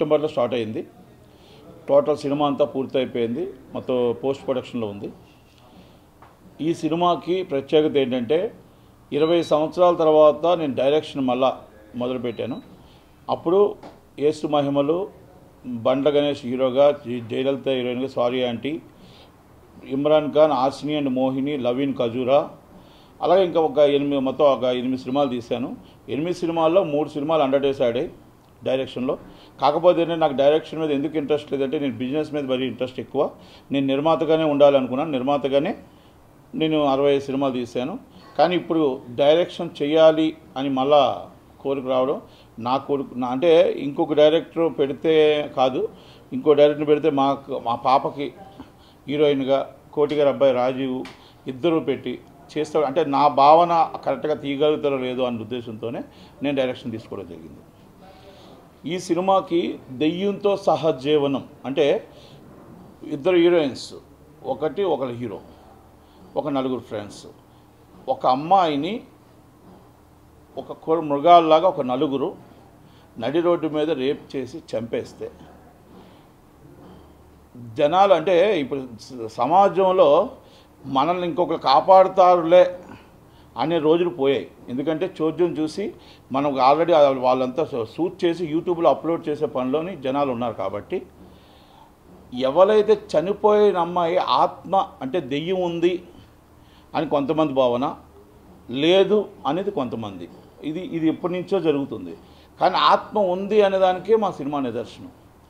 సెప్టెంబర్లో స్టార్ట్ అయింది total cinema అంతా పూర్తయిపోయింది మొత్తం పోస్ట్ ప్రొడక్షన్లో ఉంది ఈ సినిమాకి ప్రత్యేకత ఏంటంటే ఇరవై సంవత్సరాల తర్వాత నేను డైరెక్షన్ మళ్ళా మొదలుపెట్టాను అప్పుడు ఏసు మహిమలు బండ్ల గణేష్ హీరోగా జ- జయలలిత హీరోయిన్గా సారీ ఆంటీ ఇమ్రాన్ ఖాన్ ఆసిని అండ్ మోహిని లవీన్ ఖజూరా అలాగే ఇంకా ఒక ఎనిమిది మొత్తం ఒక ఎనిమిది సినిమాలు తీశాను ఎనిమిది సినిమాల్లో మూడు సినిమాలు హండ్రెడ్ డేస్ ఆడాయి డైరెక్షన్లో కాకపోతే ఏంటంటే నాకు డైరెక్షన్ మీద ఎందుకు ఇంట్రెస్ట్ లేదంటే నేను బిజినెస్ మీద మరీ ఇంట్రెస్ట్ ఎక్కువ నేను నిర్మాతగానే ఉండాలనుకున్నాను నిర్మాతగానే నేను అరవై ఐదు సినిమాలు తీశాను కానీ ఇప్పుడు డైరెక్షన్ చేయాలి అని మళ్ళా కోరిక రావడం నా కొడుకు నా అంటే ఇంకొక డైరెక్టర్ పెడితే కాదు ఇంకో డైరెక్టర్ పెడితే మా మా పాపకి హీరోయిన్గా కోటి గారి అబ్బాయి రాజీవ్ ఇద్దరు పెట్టి చేస్తాడు అంటే నా భావన కరెక్ట్గా తీయగలుగుతారో లేదో అన్న ఉద్దేశంతోనే నేను డైరెక్షన్ తీసుకోవడం జరిగింది ఈ సినిమాకి దెయ్యంతో సహజీవనం అంటే ఇద్దరు హీరోయిన్స్ ఒకటి ఒక హీరో ఒక నలుగురు ఫ్రెండ్స్ ఒక అమ్మాయిని ఒక కొ మృగాల్లాగా ఒక నలుగురు నడి రోడ్డు మీద రేప్ చేసి చంపేస్తే జనాలు అంటే ఇప్పుడు స- సమాజంలో మనల్ని ఇంకొకరు కాపాడుతారులే అనే రోజులు పోయాయి ఎందుకంటే చోద్యం చూసి మనం ఆల్రెడీ వాళ్ళంతా షూట్ చేసి యూట్యూబ్లో అప్లోడ్ చేసే పనిలోని జనాలు ఉన్నారు కాబట్టి ఎవరైతే చనిపోయిన అమ్మాయి ఆత్మ అంటే దెయ్యం ఉంది అని కొంతమంది భావన లేదు అనేది కొంతమంది ఇది ఇది ఎప్పటి నుంచో జరుగుతుంది కానీ ఆత్మ ఉంది అనే దానికే మా సినిమా నిదర్శనం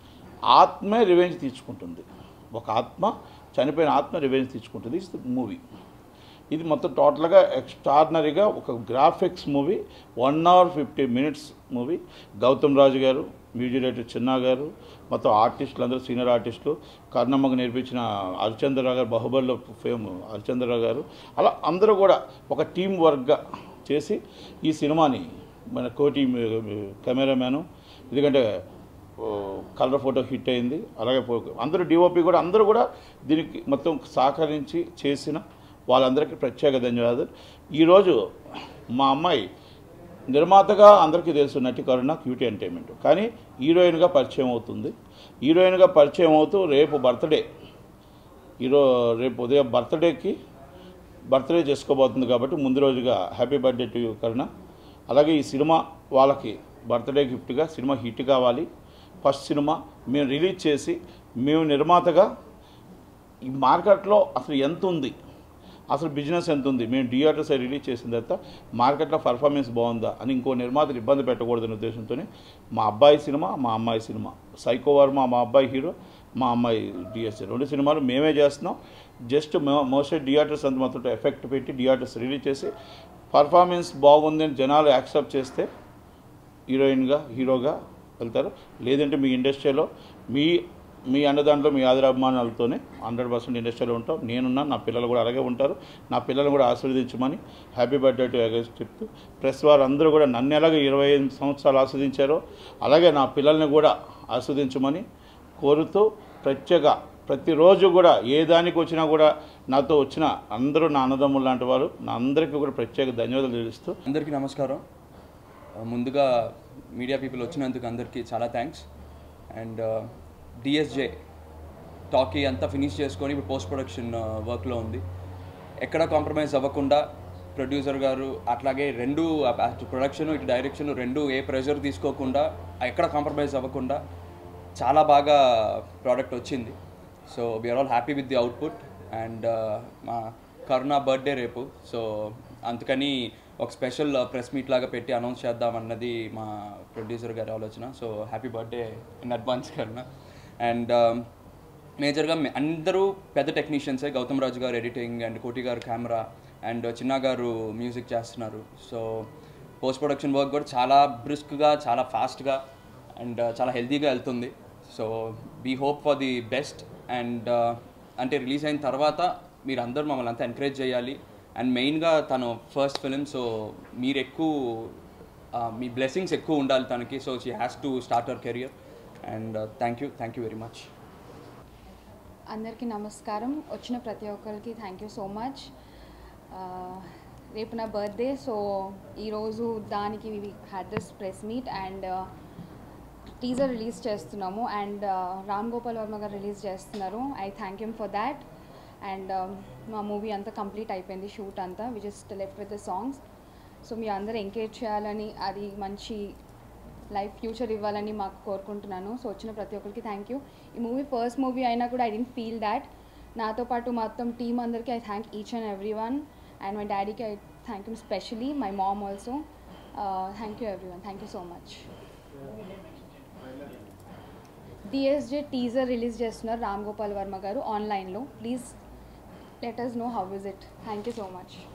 ఆత్మే రివెంజ్ తీర్చుకుంటుంది ఒక ఆత్మ చనిపోయిన ఆత్మ రివెంజ్ తీర్చుకుంటుంది ఇస్ మూవీ ఇది మొత్తం టోటల్గా ఎక్స్ట్రాడినరీగా ఒక graphics movie one hour fifty minutes movie Gautham Raju గారు మ్యూజిక్ డైరెక్టర్ చిన్న గారు మొత్తం ఆర్టిస్టులు అందరూ సీనియర్ ఆర్టిస్టులు కర్ణమ్మకు నేర్పించిన హరిచంద్రరావు గారు బాహుబలిలో ఫేమ్ హరిచంద్రరావు గారు అలా అందరూ కూడా ఒక టీం వర్క్గా చేసి ఈ సినిమాని మన కోటి కెమెరామ్యాను ఎందుకంటే ఓ, కలర్ ఫోటో హిట్ అయింది అలాగే పో- అందరూ డిఓపి కూడా అందరూ కూడా దీనికి మొత్తం సహకరించి చేసిన వాళ్ళందరికీ ప్రత్యేక ధన్యవాదాలు ఈరోజు మా అమ్మాయి నిర్మాతగా అందరికీ తెలుసు నటి కరుణ క్యూటీ ఎంటర్టైన్మెంట్ కానీ హీరోయిన్గా పరిచయం అవుతుంది హీరోయిన్గా పరిచయం అవుతూ రేపు బర్త్డే ఈరో రేపు ఉదయం బర్త్డేకి బర్త్డే చేసుకోబోతుంది కాబట్టి ముందు రోజుగా happy birthday to you Karuna అలాగే ఈ సినిమా వాళ్ళకి బర్త్డే గిఫ్ట్గా సినిమా హిట్ కావాలి ఫస్ట్ సినిమా మేము రిలీజ్ చేసి మేము నిర్మాతగా ఈ మార్కెట్లో అసలు ఎంత ఉంది అసలు బిజినెస్ ఎంత ఉంది మేము థియేటర్స్ రిలీజ్ చేసిన తర్వాత మార్కెట్లో పర్ఫార్మెన్స్ బాగుందా అని ఇంకో నిర్మాతలు ఇబ్బంది పెట్టకూడదనే ఉద్దేశంతోనే మా అబ్బాయి సినిమా మా అమ్మాయి సినిమా సైకో వర్మ మా అబ్బాయి హీరో మా అమ్మాయి డిఎస్ఏ రెండు సినిమాలు మేమే చేస్తున్నాం జస్ట్ మోస్ట్లీ థియేటర్స్ అంత మొత్తం ఎఫెక్ట్ పెట్టి థియేటర్స్ రిలీజ్ చేసి పర్ఫార్మెన్స్ బాగుందని జనాలు యాక్సెప్ట్ చేస్తే హీరోయిన్గా హీరోగా వెళ్తారు లేదంటే మీ ఇండస్ట్రీలో మీ మీ అన్నదాంట్లో మీ ఆదరాభిమానాలతోనే హండ్రెడ్ పర్సెంట్ ఇండస్ట్రీలో ఉంటాం నేనున్నా నా పిల్లలు కూడా అలాగే ఉంటారు నా పిల్లలు కూడా ఆశీర్వదించమని హ్యాపీ బర్త్డే టు అగస్ట్ చెప్తూ ప్రెస్ వారు అందరూ కూడా నన్ను ఎలాగ ఇరవై ఐదు సంవత్సరాలు ఆస్వాదించారో అలాగే నా పిల్లల్ని కూడా ఆస్వాదించమని కోరుతూ ప్రత్యేక ప్రతిరోజు కూడా ఏ దానికి వచ్చినా కూడా నాతో వచ్చిన అందరూ నా అన్నదమ్ములు లాంటి వారు నా అందరికీ కూడా ప్రత్యేక ధన్యవాదాలు తెలుస్తూ అందరికీ నమస్కారం ఆ, ముందుగా మీడియా పీపుల్ వచ్చినందుకు అందరికీ చాలా థ్యాంక్స్ అండ్ డిఎస్జే టాకీ అంతా ఫినిష్ చేసుకొని ఇప్పుడు పోస్ట్ ప్రొడక్షన్ వర్క్లో ఉంది ఎక్కడ కాంప్రమైజ్ అవ్వకుండా ప్రొడ్యూసర్ గారు అట్లాగే రెండు ప్రొడక్షన్ ఇటు డైరెక్షన్ రెండు ఏ ప్రెషర్ తీసుకోకుండా ఎక్కడ కాంప్రమైజ్ అవ్వకుండా చాలా బాగా ప్రోడక్ట్ వచ్చింది so we are all happy with the output and మా కరుణ బర్త్డే రేపు సో అందుకని ఒక స్పెషల్ ప్రెస్ మీట్ లాగా పెట్టి అనౌన్స్ చేద్దామన్నది మా ప్రొడ్యూసర్ గారి ఆలోచన so happy birthday in advance Karuna and మేజర్గా అందరూ పెద్ద టెక్నీషియన్సే గౌతమ్ రాజు గారు ఎడిటింగ్ అండ్ కోటి గారు కెమెరా అండ్ చిన్న గారు మ్యూజిక్ చేస్తున్నారు సో పోస్ట్ ప్రొడక్షన్ వర్క్ కూడా చాలా బ్రిస్క్గా చాలా ఫాస్ట్గా అండ్ చాలా హెల్తీగా వెళ్తుంది so we hope for the best and అంటే రిలీజ్ అయిన తర్వాత మీరు అందరూ మమ్మల్ని అంతా ఎంకరేజ్ చేయాలి అండ్ మెయిన్గా తను ఫస్ట్ ఫిలిం సో మీరు ఎక్కువ ఆ, మీ బ్లెస్సింగ్స్ ఎక్కువ ఉండాలి తనకి so she has to start our career and thank you thank you very much అందరికీ నమస్కారం వచ్చిన ప్రతి ఒక్కరికి థ్యాంక్ యూ సో మచ్ రేపు నా బర్త్డే సో ఈరోజు దానికి we had this press meet and teaser release చేస్తున్నాము అండ్ రామ్ గోపాల్ వర్మ గారు రిలీజ్ చేస్తున్నారు I thank you for that and మా మూవీ అంతా కంప్లీట్ అయిపోయింది షూట్ అంతా we just left with the songs so మీ అందరూ ఎంకరేజ్ చేయాలని అది మంచి లైఫ్ ఫ్యూచర్ ఇవ్వాలని మాకు కోరుకుంటున్నాను సో వచ్చిన ప్రతి ఒక్కరికి థ్యాంక్ యూ ఈ మూవీ ఫస్ట్ మూవీ అయినా కూడా ఐ డెంట్ ఫీల్ దాట్ నాతో పాటు మొత్తం టీం అందరికీ I thank each and every one and my డాడీకి I thank you specially my mom also thank you every one thank you so much DSJ teaser release చేస్తున్నారు రామ్ గోపాల్ వర్మ గారు ఆన్లైన్లో please let us know how is it thank you so much